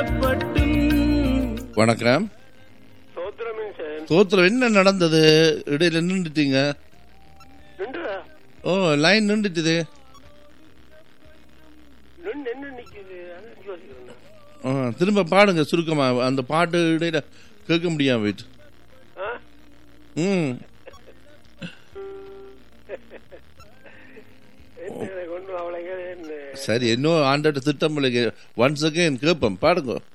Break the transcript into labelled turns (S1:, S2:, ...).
S1: வணக்கம்
S2: சோத்திரமின் சார்
S1: தோத்துல என்ன நடந்தது இடையில நின்றுட்டீங்க
S2: நின்றா
S1: ஓ லைன் நின்றுட்டுது
S2: நின்று என்ன நிக்குது அதான் யோசிக்கிறேன்
S1: ஆ, திரும்ப பாடுங்க சுருக்கமா அந்த பாட்டு இடையில கேட்க முடியாம போயிட்டு
S2: ஆ
S1: ம்
S2: என்ன கொண்டு அவளை என்ன
S1: சரி இன்னும் ஆண்டோட திட்டம் ஒன்ஸ் அகைன் கேட்போம் பாடுங்க